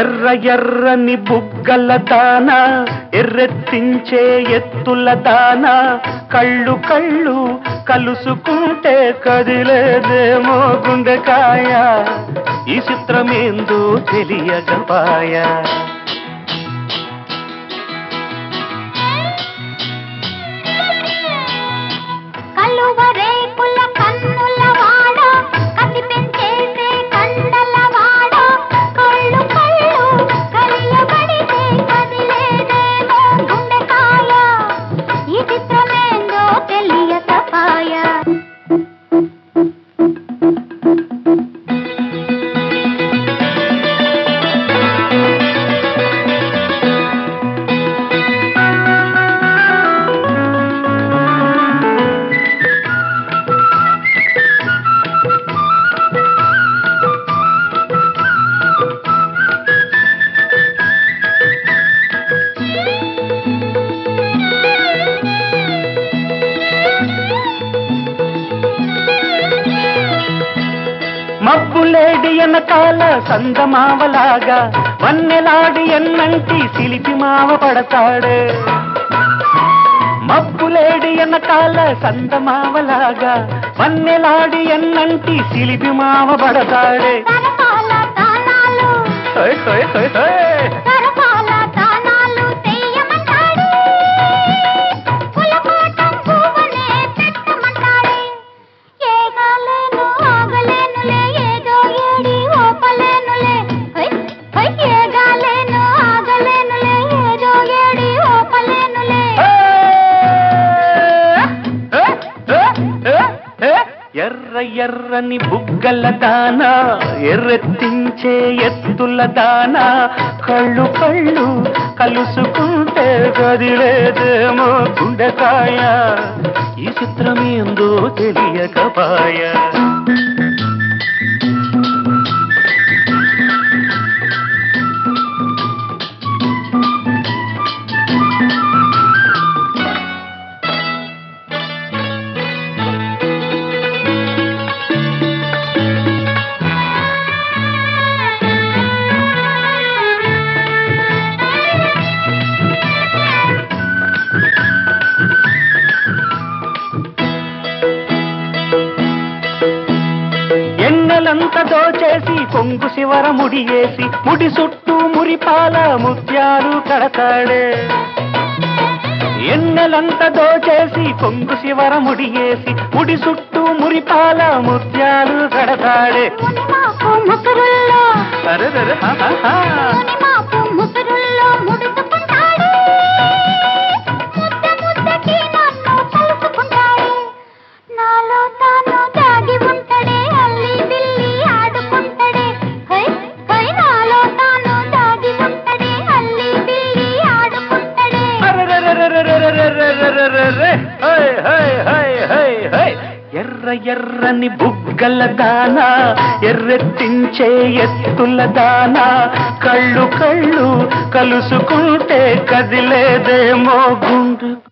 ఎర్ర ఎర్రని బుగ్గల దాన ఎర్రెత్తించే ఎత్తుల దాన కళ్ళు కళ్ళు కలుసుకుంటే కదిలేదేమో గుండెకాయ ఈ చిత్రమేందో తెలియగపాయ కలువ రేకుల కన్నుల వాడ కసి పెంచేసే కండల వాడ కళ్ళు కళ్ళు కళ్ళబడితే కదిలేదేమో గుండెకాయ ఈ చిత్రమేందో తెలియకపాయ మబ్బులేడి ఎనకాల సందమావలాగా వన్నెలాడి ఎన్నంటి సిలిపి మావ పడతాడే మబ్బులేడి ఎనకాల సందమావలాగా వన్నెలాడి ఎన్నంటి సిలిపి మావ పడతాడే తరపాల తానాలు హోయ్ హోయ్ హోయ్ హోయ్. తరపాల తానాలు తెయ్యమంటాడే పులపాటం పువ్వునే పెట్టమంటాడే ఏగాలేను ఆగలేనులే ఏదో ఏడి ఓపలేనులే హై హై ఏగాలేను ఆగలేనులే ఏదో ఏడి ఓపలేనులే ఎర్ర ఎర్రని బుగ్గల దాన ఎర్రెత్తించే ఎత్తుల దాన కళ్ళు కళ్ళు కలుసుకుంటే గదిలేదేమో గుండెకాయ ఈ చిత్రమేందో తెలియకపాయ ఎన్నెలంత దోచేసి కొంగు శివర ముడియేసి ముడి చుట్టూ మురిపాల ముత్యాలు కడతాడే ఎన్నెలంత దోచేసి కొంగు శివర ముడియేసి ముడి చుట్టూ మురిపాల ముత్యాలు కడతాడే మునిమాపు ముసురుల్లో అరే మునిమాపు ముసురుల్లో ముడుచుకుంటాడే ముద్ద ముద్దకి నన్ను తలుసుకుంటాడే నాలో తాను దాగి ఉంటాడే అల్లి బిల్లి ఆడుకుంటాడే హై హై నాలో తాను దాగి ఉంటాడే అల్లి బిల్లి ఆడుకుంటాడే ఎర్ర ఎర్రని బుగ్గల దాన ఎర్రెత్తించే ఎత్తుల దాన కళ్ళు కళ్ళు కలుసుకుంటే కదిలేదేమో గుండు